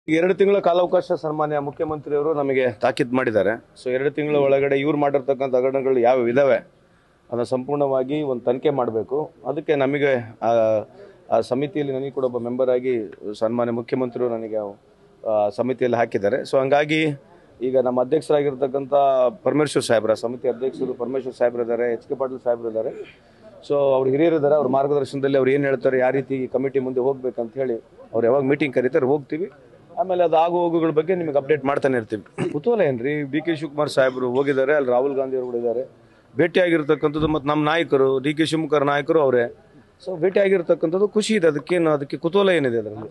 ಎರಡು ತಿಂಗಳ ಕಾಲಾವಕಾಶ ಸನ್ಮಾನ್ಯ ಮುಖ್ಯಮಂತ್ರಿಯವರು ನಮಗೆ ತಾಕೀತು ಮಾಡಿದ್ದಾರೆ ಸೊ ಎರಡು ತಿಂಗಳ ಒಳಗಡೆ ಇವ್ರು ಮಾಡಿರ್ತಕ್ಕಂಥ ಹಗರಣಗಳು ಯಾವ ಇದಾವೆ ಅದನ್ನು ಸಂಪೂರ್ಣವಾಗಿ ಒಂದು ತನಿಖೆ ಮಾಡಬೇಕು ಅದಕ್ಕೆ ನಮಗೆ ಆ ಆ ಸಮಿತಿಯಲ್ಲಿ ನನಗೆ ಕೂಡ ಒಬ್ಬ ಮೆಂಬರ್ ಆಗಿ ಸನ್ಮಾನ್ಯ ಮುಖ್ಯಮಂತ್ರಿಗಳು ನನಗೆ ಆ ಸಮಿತಿಯಲ್ಲಿ ಹಾಕಿದ್ದಾರೆ ಸೊ ಹಂಗಾಗಿ ಈಗ ನಮ್ಮ ಅಧ್ಯಕ್ಷರಾಗಿರ್ತಕ್ಕಂಥ ಪರಮೇಶ್ವರ್ ಸಾಹೇಬ್ರ ಸಮಿತಿ ಅಧ್ಯಕ್ಷರು ಪರಮೇಶ್ವರ್ ಸಾಹೇಬ್ರು ಇದ್ದಾರೆ ಎಚ್ ಕೆ ಪಾಟೀಲ್ ಸಾಹೇಬ್ರು ಇದ್ದಾರೆ ಸೊ ಅವ್ರು ಹಿರಿಯರು ಇದ್ದಾರೆ ಅವ್ರ ಮಾರ್ಗದರ್ಶನದಲ್ಲಿ ಅವ್ರು ಏನು ಹೇಳ್ತಾರೆ ಯಾವ ರೀತಿ ಕಮಿಟಿ ಮುಂದೆ ಹೋಗ್ಬೇಕಂತ ಹೇಳಿ ಅವ್ರು ಯಾವಾಗ ಮೀಟಿಂಗ್ ಕರೀತಾರೆ ಹೋಗ್ತೀವಿ ಆಮೇಲೆ ಅದು ಆಗು ಹೋಗುಗಳ ಬಗ್ಗೆ ನಿಮಗೆ ಅಪ್ಡೇಟ್ ಮಾಡ್ತಾನೆ ಇರ್ತೀವಿ ಕುತೂಹಲ ಏನ್ರಿ ಬಿ ಕೆ ಶಿವಕುಮಾರ್ ಸಾಹೇಬರು ಹೋಗಿದ್ದಾರೆ ಅಲ್ಲಿ ರಾಹುಲ್ ಗಾಂಧಿ ಅವರು ಕೂಡ ಇದ್ದಾರೆ ಭೇಟಿಯಾಗಿರ್ತಕ್ಕಂಥದ್ದು ಮತ್ತು ನಮ್ಮ ನಾಯಕರು ಡಿ ಕೆ ಶಿವಕುಮಾರ್ ನಾಯಕರು ಅವರೇ ಸೊ ಭೇಟಿಯಾಗಿರ್ತಕ್ಕಂಥದ್ದು ಖುಷಿ ಇದೆ ಅದಕ್ಕೇನು ಅದಕ್ಕೆ ಕುತೂಹಲ ಏನಿದೆ ಅದರಲ್ಲಿ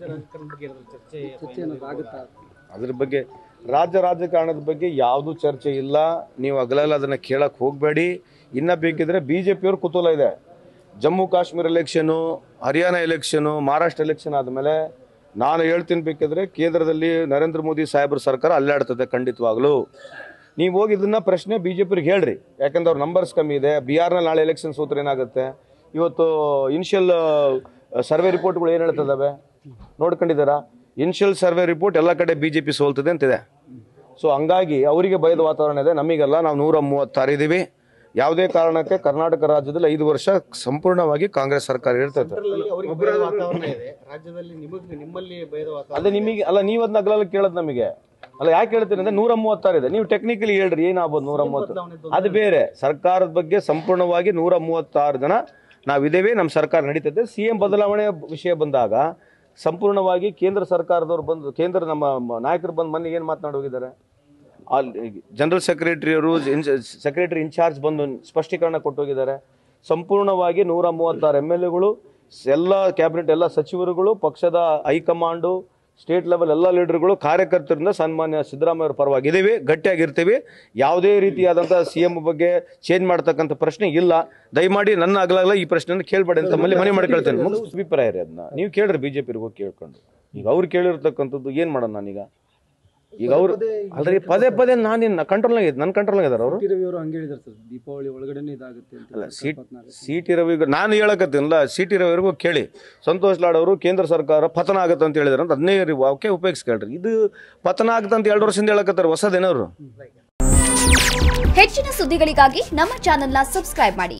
ಅದ್ರ ಬಗ್ಗೆ ರಾಜ್ಯ ರಾಜಕಾರಣದ ಬಗ್ಗೆ ಯಾವುದೂ ಚರ್ಚೆ ಇಲ್ಲ ನೀವು ಹಗಲೆಲ್ಲ ಅದನ್ನ ಕೇಳಕ್ ಹೋಗಬೇಡಿ ಇನ್ನ ಬೇಕಿದ್ರೆ ಬಿ ಜೆ ಪಿಯವ್ರ ಕುತೂಹಲ ಇದೆ Jammu Kashmir election Haryana election Maharashtra election ಆದಮೇಲೆ ನಾನು ಹೇಳ್ತೀನಿ ಬೇಕಿದ್ರೆ ಕೇಂದ್ರದಲ್ಲಿ ನರೇಂದ್ರ ಮೋದಿ ಸಾಹೇಬ್ರ ಸರ್ಕಾರ ಅಲ್ಲಾಡ್ತದೆ ಖಂಡಿತವಾಗ್ಲೂ ನೀವು ಹೋಗಿ ಇದನ್ನ ಪ್ರಶ್ನೆ ಬಿ ಜೆ ಪಿಗೆ ಹೇಳ್ರಿ ಯಾಕಂದ್ರೆ ಅವ್ರ ನಂಬರ್ಸ್ ಕಮ್ಮಿ ಇದೆ ಬಿಹಾರ್ನಲ್ಲಿ ನಾಳೆ ಎಲೆಕ್ಷನ್ ಸೋತ್ರ ಏನಾಗುತ್ತೆ ಇವತ್ತು ಇನಿಷಿಯಲ್ ಸರ್ವೆ ರಿಪೋರ್ಟ್ಗಳು ಏನು ಹೇಳ್ತದವೆ ನೋಡ್ಕೊಂಡಿದ್ದಾರಾ ಇನಿಷಿಯಲ್ ಸರ್ವೆ ರಿಪೋರ್ಟ್ ಎಲ್ಲ ಕಡೆ ಬಿ ಜೆ ಪಿ ಸೋಲ್ತದೆ ಅಂತಿದೆ ಸೊ ಹಂಗಾಗಿ ಅವರಿಗೆ ಭಯದ ವಾತಾವರಣ ಇದೆ ನಮಗೆಲ್ಲ ನಾವು ನೂರ ಮೂವತ್ತಾರು ಇದ್ದೀವಿ ಯಾವುದೇ ಕಾರಣಕ್ಕೆ ಕರ್ನಾಟಕ ರಾಜ್ಯದಲ್ಲಿ ಐದು ವರ್ಷ ಸಂಪೂರ್ಣವಾಗಿ ಕಾಂಗ್ರೆಸ್ ಸರ್ಕಾರ ಇರ್ತದೆ ಅವರಿಗೆ ಭಯದ ವಾತಾವರಣ ಇದೆ ರಾಜ್ಯದಲ್ಲಿ ನಿಮಗೆ ನಿಮ್ಮಲ್ಲಿ ಭಯದ ವಾತಾವರಣ ಅದೇ ನಿಮಗೆ ಅಲ್ಲ ನೀವು ಅದನ್ನ ಅಗಲಲ್ಲಿ ಕೇಳೋದು ನಮಗೆ ಅಲ್ಲ ಯಾಕೆ ಹೇಳ್ತೀರಿ ಅಂದ್ರೆ ನೂರ ಮೂವತ್ತಾರು ಇದೆ ನೀವು ಟೆಕ್ನಿಕಲಿ ಹೇಳ್ರಿ ಏನಾಗ್ಬೋದು ನೂರ ಮೂವತ್ತು ಅದು ಬೇರೆ ಸರ್ಕಾರದ ಬಗ್ಗೆ ಸಂಪೂರ್ಣವಾಗಿ ನೂರ ಮೂವತ್ತಾರು ಜನ ನಾವಿದ್ದೇವೆ ನಮ್ಮ ಸರ್ಕಾರ ನಡೀತದೆ ಸಿ ಎಂ ಬದಲಾವಣೆ ವಿಷಯ ಬಂದಾಗ ಸಂಪೂರ್ಣವಾಗಿ ಕೇಂದ್ರ ಸರ್ಕಾರದವ್ರು ಬಂದು ಕೇಂದ್ರ ನಮ್ಮ ಮ- ನಾಯಕರು ಬಂದು ಮೊನ್ನೆ ಏನು ಮಾತನಾಡಿ ಹೋಗಿದ್ದಾರೆ ಅಲ್ಲಿ ಜನರಲ್ ಸೆಕ್ರೆಟರಿಯವರು ಸೆಕ್ರೆಟರಿ ಇನ್ಚಾರ್ಜ್ ಬಂದು ಸ್ಪಷ್ಟೀಕರಣ ಕೊಟ್ಟು ಹೋಗಿದ್ದಾರೆ ಸಂಪೂರ್ಣವಾಗಿ ನೂರ ಮೂವತ್ತಾರು ಎಮ್ ಎಲ್ ಎಗಳು ಎಲ್ಲ ಕ್ಯಾಬಿನೆಟ್ ಎಲ್ಲ ಸಚಿವರುಗಳು ಪಕ್ಷದ ಹೈಕಮಾಂಡು ಸ್ಟೇಟ್ ಲೆವೆಲ್ ಎಲ್ಲ ಲೀಡರ್ಗಳು ಕಾರ್ಯಕರ್ತರಿಂದ ಸನ್ಮಾನ್ಯ ಸಿದ್ದರಾಮಯ್ಯ ಅವರ ಪರವಾಗಿದ್ದೀವಿ ಗಟ್ಟಿಯಾಗಿರ್ತೀವಿ ಯಾವುದೇ ರೀತಿಯಾದಂಥ ಸಿ ಎಂ ಬಗ್ಗೆ ಚೇಂಜ್ ಮಾಡ್ತಕ್ಕಂಥ ಪ್ರಶ್ನೆ ಇಲ್ಲ ದಯಮಾಡಿ ನನ್ನ ಅಗಲಾಗಲ ಈ ಪ್ರಶ್ನೆನ ಕೇಳಬೇಡಿ ಅಂತ ಮಲ್ಲಿ ಮನೆ ಮಾಡ್ಕೊಳ್ತೇನೆ ಮುಗಿಸ್ ಅಭಿಪ್ರಾಯ ರೀ ಅದನ್ನ ನೀವು ಕೇಳ್ರಿ ಬಿ ಜೆ ಹೋಗಿ ಕೇಳ್ಕೊಂಡು ಈಗ ಅವ್ರು ಕೇಳಿರ್ತಕ್ಕಂಥದ್ದು ಏನು ಮಾಡೋಣ ನಾನೀಗ ಈಗ ಅವ್ರು ಅಲ್ರಿ ಪದೇ ಪದೇ ನಾನೇನು ಕಂಟ್ರೋಲ್ನಾಗ ಇದೆ ನನ್ನ ಕಂಟ್ರೋಲ್ನಾಗ ಇದಾರೆ ಅವರು ರವಿ ಅವರು ಹಂಗೆ ಹೇಳಿದಾರೆ ಸರ್ ದೀಪಾವಳಿ ಒಳಗಡೆನೆ ಇದಾಗುತ್ತೆ ಅಂತ ಅಲ್ಲ ಸಿ ಸಿ ಟಿ ರವಿ ನಾನು ಹೇಳಕತ್ತೀನಲ್ಲ ಸಿ ಟಿ ರವಿವರೆಗೂ ಕೇಳಿ ಸಂತೋಷ್ ಲಾಡ್ ಅವರು ಕೇಂದ್ರ ಸರ್ಕಾರ ಪತನ ಆಗುತ್ತೆ ಅಂತ ಹೇಳಿದಾರೆ ಅಂತ ಅದನ್ನೇ ರೀ ಅವಕ್ಕೆ ಉಪಯೋಗಿಸ್ಕೊಳ್ರಿ ಇದು ಪತನ ಆಗುತ್ತೆ ಅಂತ ಎರಡು ವರ್ಷದಿಂದ ಹೇಳಕತ್ತಾರೆ ಹೊಸದೇನವ್ರು ಹೆಚ್ಚಿನ ಸುದ್ದಿಗಳಿಗಾಗಿ ನಮ್ಮ ಚಾನೆಲ್ನ ಸಬ್ಸ್ಕ್ರೈಬ್ ಮಾಡಿ